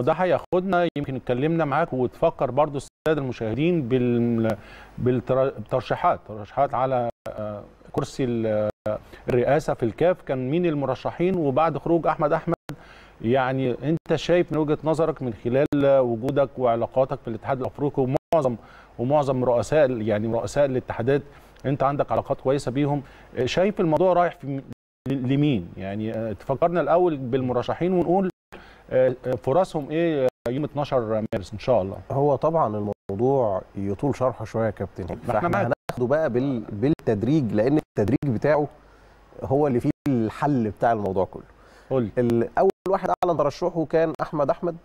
وده هياخدنا يمكن اتكلمنا معاك وتفكر برضو الساده المشاهدين بال بالترشيحات ترشيحات على آه، كرسي ال- آه، الرئاسه في الكاف كان مين المرشحين وبعد خروج احمد احمد يعني انت شايف من وجهه نظرك من خلال وجودك وعلاقاتك في الاتحاد الافريقي ومعظم ومعظم رؤساء يعني رؤساء الاتحادات انت عندك علاقات كويسه بيهم شايف الموضوع رايح في لمين يعني آه، تفكرنا الاول بالمرشحين ونقول آه، آه، فرصهم ايه يوم 12 مارس ان شاء الله هو طبعا الموضوع يطول شرحه شويه يا كابتن احنا فاحنا معاك. هناخده بقى بال... بالتدريج لان التدريج بتاعه هو اللي فيه الحل بتاع الموضوع كله قول ال- اول واحد اعلن ترشحه كان احمد احمد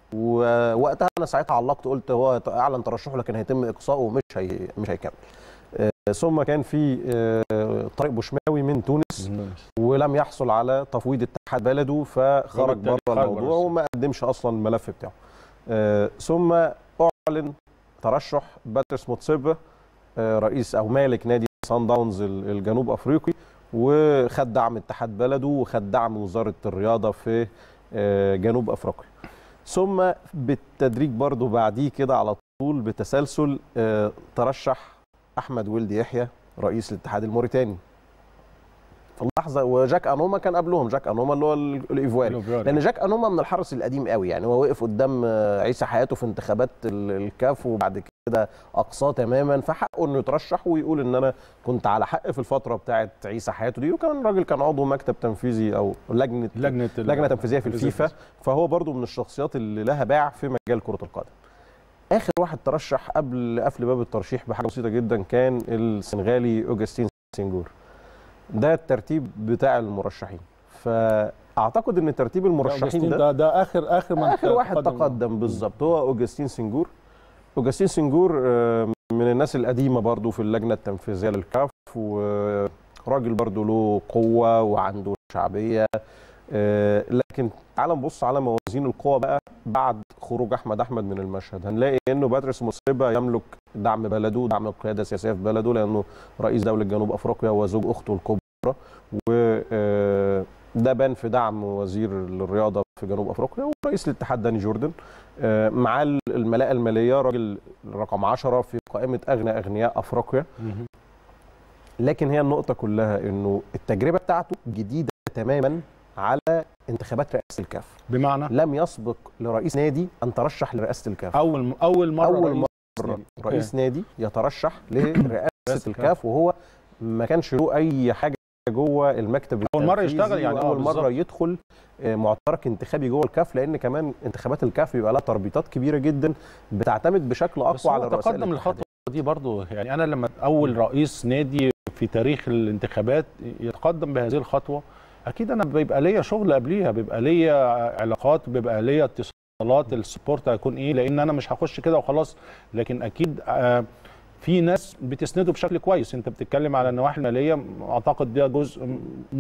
ووقتها انا ساعتها علقت قلت هو اعلن ترشحه لكن هيتم اقصائه ومش هي... مش هيكمل آه، ثم كان في آه، طارق بوشماوي من تونس ولم يحصل على تفويض اتحاد بلده فخرج وبالتالي بره خرج الموضوع بره. وما قدمش اصلا الملف بتاعه آه، ثم اعلن ترشح باتريس موتسيبا آه، رئيس او مالك نادي سان داونز ال- الجنوب افريقي وخد دعم اتحاد بلده وخد دعم وزاره الرياضه في آه، جنوب افريقيا ثم بالتدريج برضو بعديه كده على طول بتسلسل آه، ترشح احمد ولد يحيى رئيس الاتحاد الموريتاني في اللحظه وجاك انوما كان قبلهم جاك انوما اللي هو ال- الايفواري لان جاك انوما من الحرس القديم قوي يعني هو وقف قدام آه، عيسى حياته في انتخابات ال- الكاف وبعد كده اقصاه تماما فحقه انه يترشح ويقول ان انا كنت على حق في الفتره بتاعه عيسى حياته دي وكان الراجل كان عضو مكتب تنفيذي او لجنه لجنه ال- لجنه تنفيذيه في الفيفا فهو برضو من الشخصيات اللي لها باع في مجال كره القدم اخر واحد ترشح قبل قفل باب الترشيح بحاجه بسيطه جدا كان السنغالي اوجستين سنجور ده الترتيب بتاع المرشحين فاعتقد ان ترتيب المرشحين أوجستين ده ده ده اخر اخر من اخر واحد تقدم بالظبط هو اوجستين سنجور اوجستين سنجور آه، من الناس القديمه برضو في اللجنه التنفيذيه للكاف وراجل برضو له قوه وعنده شعبيه آه، لكن تعال نبص على موازين القوى بقى بعد خروج احمد احمد من المشهد هنلاقي انه باتريس موسيبا يملك دعم بلده دعم القياده السياسيه في بلده لانه رئيس دوله جنوب افريقيا وزوج اخته الكبرى وده بان في دعم وزير الرياضه في جنوب افريقيا ورئيس الاتحاد داني جوردن آه، معاه الملاءه الماليه راجل رقم 10 في قائمه اغنى اغنياء افريقيا مهم. لكن هي النقطه كلها انه التجربه بتاعته جديده تماما على انتخابات رئاسه الكاف بمعنى لم يسبق لرئيس نادي ان ترشح لرئاسه الكاف اول اول مره اول رئيس مره نادي. رئيس نادي يترشح لرئاسه الكاف. الكاف وهو ما كانش له اي حاجه جوه المكتب أول مرة التنفيذي يشتغل يعني، آه، اول مره بالظبط. يدخل آه، معترك انتخابي جوه الكاف لان كمان انتخابات الكاف بيبقى لها تربيطات كبيره جدا بتعتمد بشكل بس اقوى على هو الرؤساء تقدم الاتحادية. الخطوه دي برضو يعني انا لما اول رئيس نادي في تاريخ الانتخابات يتقدم بهذه الخطوه اكيد انا بيبقى ليا شغل قبليها بيبقى ليا علاقات بيبقى ليا اتصالات السبورت هيكون ايه لان انا مش هخش كده وخلاص لكن اكيد آه، في ناس بتسنده بشكل كويس انت بتتكلم على النواحي الماليه اعتقد ده جزء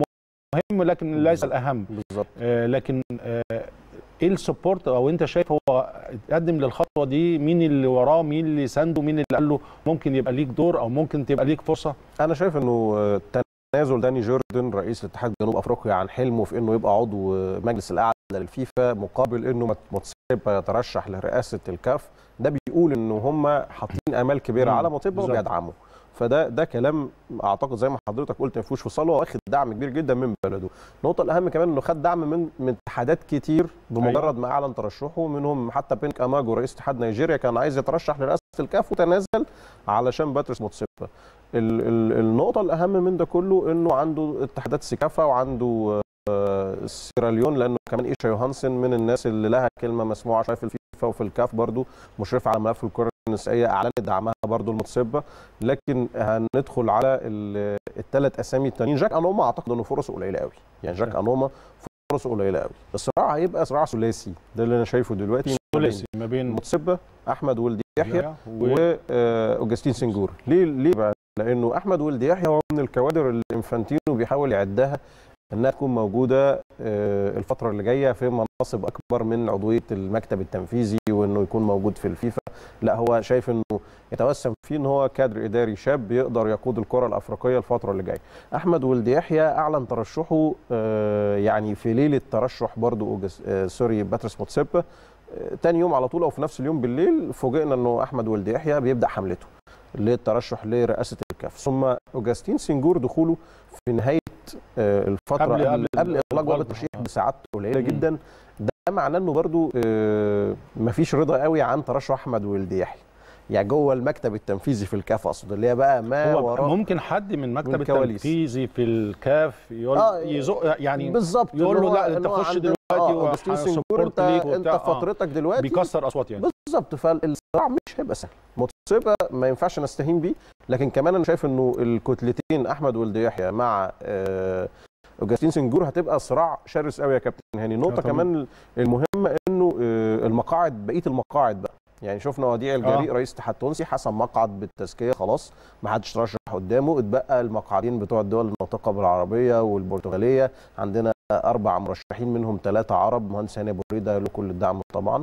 مهم لكن ليس الاهم بالظبط آه، لكن آه، ايه السبورت او انت شايف هو اتقدم للخطوه دي مين اللي وراه مين اللي سانده مين اللي قال له ممكن يبقى ليك دور او ممكن تبقى ليك فرصه انا شايف انه آه، تنازل داني جوردن رئيس الاتحاد جنوب افريقيا عن حلمه في انه يبقى عضو مجلس الاعلى للفيفا مقابل انه مت- موتسيبا يترشح لرئاسه الكاف ده بيقول ان هم حاطين امال كبيره مم، على موتسيبا بالظبط. وبيدعموا فده ده كلام اعتقد زي ما حضرتك قلت ما فيهوش فصال هو واخد دعم كبير جدا من بلده النقطه الاهم كمان انه خد دعم من من اتحادات كتير بمجرد ما اعلن ترشحه منهم حتى بينك اماجو رئيس اتحاد نيجيريا كان عايز يترشح لرئاسه الكاف وتنازل علشان باتريس موتسيبا ال- ال- النقطه الاهم من ده كله انه عنده اتحادات سيكافا وعنده آه، سيراليون لانه كمان ايشا يوهانسن من الناس اللي لها كلمه مسموعه شويه في الفيفا وفي الكاف برضو مشرفه على ملف الكره النسائيه اعلنت دعمها برضو المتصبه لكن هندخل على الثلاث اسامي التانيين جاك انوما اعتقد انه فرصه قليله قوي يعني جاك انوما فرصه قليله قوي الصراع هيبقى صراع ثلاثي ده اللي انا شايفه دلوقتي ثلاثي ما بين متصبه احمد ولد يحيى و... واوجستين سنجور ليه ليه بقى لانه احمد ولد يحيى هو من الكوادر اللي انفانتينو بيحاول يعدها انها تكون موجوده آه، الفتره اللي جايه في مناصب اكبر من عضويه المكتب التنفيذي وانه يكون موجود في الفيفا لا هو شايف انه يتوسم فيه ان هو كادر اداري شاب يقدر يقود الكره الافريقيه الفتره اللي جايه احمد ولد يحيى اعلن ترشحه آه، يعني في ليله ترشح برضو أوجس- آه، سوري باتريس موتسيبا آه، تاني يوم على طول او في نفس اليوم بالليل فوجئنا انه احمد ولد يحيى بيبدا حملته للترشح لرئاسه الكاف ثم اوجاستين سنجور دخوله في نهايه آه، الفتره قبل- قبل, قبل قبل, قبل اطلاق باب الغلط. الترشيح آه. بساعات قليله مم. جدا ده معناه انه برضو آه، مفيش رضا قوي عن ترشح احمد ولد يحيى يعني جوه المكتب التنفيذي في الكاف اقصد اللي هي بقى ما هو وراء ممكن حد من مكتب من الكواليس. التنفيذي في الكاف يقول آه، يزق يعني بالظبط يقول إن له هو- لا، إن أنت هو خش عندنا- دلوقتي آه، أوجستين وهنسبورت سنجور انت ليك انت وبتاع. آه. فترتك دلوقتي بيكسر اصوات يعني بالظبط فالصراع مش هيبقى سهل متصيبه ما ينفعش نستهين بيه لكن كمان انا شايف انه الكتلتين احمد ولد يحيى مع آه، اوجستين سنجور هتبقى صراع شرس قوي يا كابتن هاني نقطه طبعاً. كمان المهمه انه آه، المقاعد بقيه المقاعد بقى يعني شفنا وديع الجريء رئيس الاتحاد التونسي حسم مقعد بالتزكيه خلاص ما حدش ترشح قدامه اتبقى المقعدين بتوع الدول الناطقه بالعربيه والبرتغاليه عندنا اربع مرشحين منهم ثلاثه عرب مهندس هاني ابو ريده له كل الدعم طبعا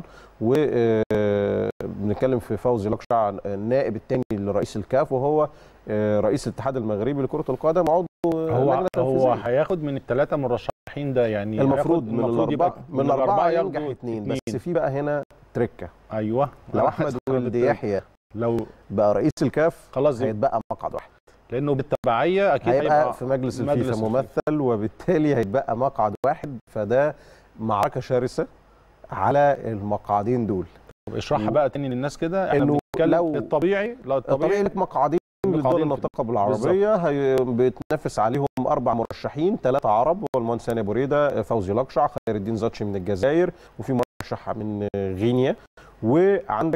وبنتكلم في فوزي لقشع النائب الثاني لرئيس الكاف وهو آه، رئيس الاتحاد المغربي لكره القدم عضو آه، هو لجنه هو تنفيذيه هياخد من الثلاثه مرشحين ده يعني المفروض هياخد- من المفروض الاربعه يبقى من الاربعه ينجح ياخدوا اثنين اتنين. بس في بقى هنا تركه ايوه لو على احمد حسب ولد التركة. يحيى لو بقى رئيس الكاف خلاص يبقى. هيتبقى مقعد واحد لانه بالتبعيه اكيد هيبقى هيبقى في مجلس مجلس الفيفا الفيفا. ممثل وبالتالي هيتبقى مقعد واحد فده معركه شرسه على المقعدين دول اشرحها بقى تاني للناس كده احنا إنه بنتكلم لو- الطبيعي لا طبيعي الطبيعي لك مقعدين مقعدين للدول في- الناطقه بالعربيه هي بيتنافس عليهم اربع مرشحين ثلاثه عرب هو المهندس هاني ابو ريده فوزي لقشع خير الدين زاتشي من الجزائر وفي مرشح من غينيا وعندك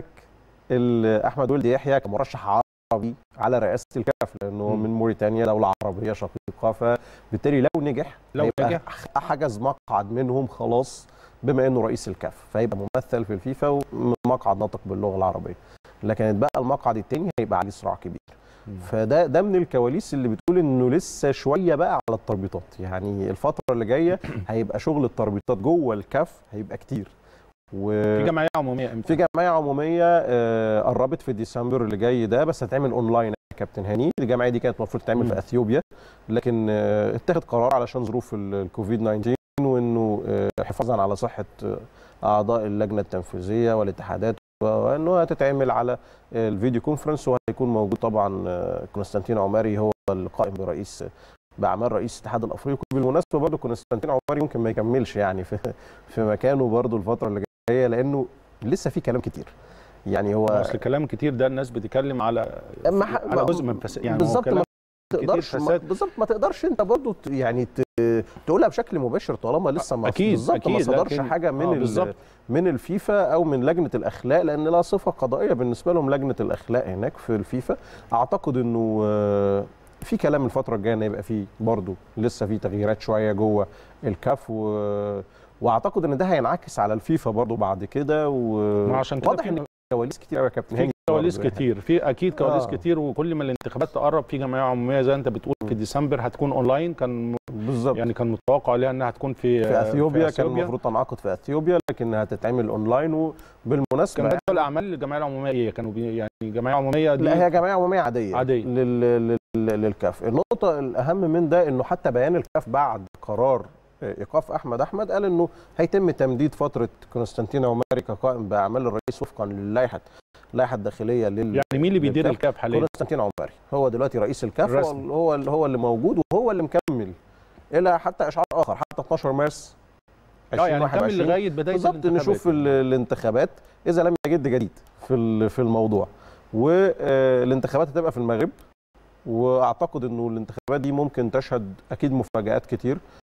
ال- احمد ولد يحيى كمرشح عربي على رئاسه الكاف لانه مم. من موريتانيا دوله عربيه شقيقه فبالتالي لو نجح لو هيبقى نجح. ح- حجز مقعد منهم خلاص بما انه رئيس الكاف فيبقى ممثل في الفيفا ومقعد ناطق باللغه العربيه لكن اتبقى المقعد الثاني هيبقى عليه صراع كبير مم. فده ده من الكواليس اللي بتقول انه لسه شويه بقى على التربيطات يعني الفتره اللي جايه هيبقى شغل التربيطات جوه الكاف هيبقى كتير و في جمعيه عموميه امتى في جمعيه عموميه آه، قربت في ديسمبر اللي جاي ده بس هتعمل اونلاين يا كابتن هاني الجمعيه دي كانت المفروض تعمل مم. في اثيوبيا لكن آه، اتخذ قرار علشان ظروف ال- الكوفيد 19 وانه آه، حفاظا على صحه آه، اعضاء اللجنه التنفيذيه والاتحادات وانه هتتعمل على آه، الفيديو كونفرنس وهيكون موجود طبعا آه، كونستانتين عماري هو القائم برئيس باعمال رئيس الاتحاد الافريقي بالمناسبه برضه كونستانتين عماري ممكن ما يكملش يعني في في مكانه برضه الفتره اللي جايه لانه لسه في كلام كتير يعني هو اصل كلام كتير ده الناس بتتكلم على ما ح- على جزء من فساد يعني هو بالظبط كلام ما كتير تقدرش ما فساد. بالظبط ما تقدرش انت برضه ت- يعني ت- تقولها بشكل مباشر طالما لسه ما أكيد، بالظبط ما أكيد، صدرش لكن- حاجه من آه، ال- بالظبط. من الفيفا او من لجنه الاخلاق لان لها صفه قضائيه بالنسبه لهم لجنه الاخلاق هناك في الفيفا اعتقد انه آه، في كلام الفتره الجايه ان يبقى في برضه لسه في تغييرات شويه جوه الكاف و واعتقد ان ده هينعكس على الفيفا برضه بعد كده و ما عشان كده واضح في- ان كواليس كتير قوي يا كابتن في هاني كواليس برضه يعني. كتير في اكيد كواليس آه. كتير وكل ما الانتخابات تقرب في جمعيه عموميه زي انت بتقول في ديسمبر هتكون اونلاين كان بالظبط يعني كان متوقع عليها انها هتكون في في اثيوبيا كان أثيوبيا. المفروض تنعقد في اثيوبيا لكنها هتتعمل اونلاين وبالمناسبه كان جدول الاعمال للجمعيه العموميه ايه كانوا بي يعني الجمعيه العموميه دي لا هي جمعيه عموميه عاديه عادية. لل... لل... للكاف النقطه الاهم من ده انه حتى بيان الكاف بعد قرار ايقاف احمد احمد قال انه هيتم تمديد فتره كونستانتين عماري كقائم باعمال الرئيس وفقا للائحه اللائحه الداخليه لل يعني مين اللي بيدير للكاف؟ الكاف حاليا كونستانتين عماري هو دلوقتي رئيس الكاف هو الرسمي. هو اللي هو اللي موجود وهو اللي مكمل الى حتى اشعار اخر حتى 12 مارس اه يعني كمل 2021. لغايه بدايه بالظبط الانتخابات. نشوف ال- الانتخابات اذا لم يجد جديد في ال- في الموضوع والانتخابات هتبقى في المغرب واعتقد انه الانتخابات دي ممكن تشهد اكيد مفاجات كتير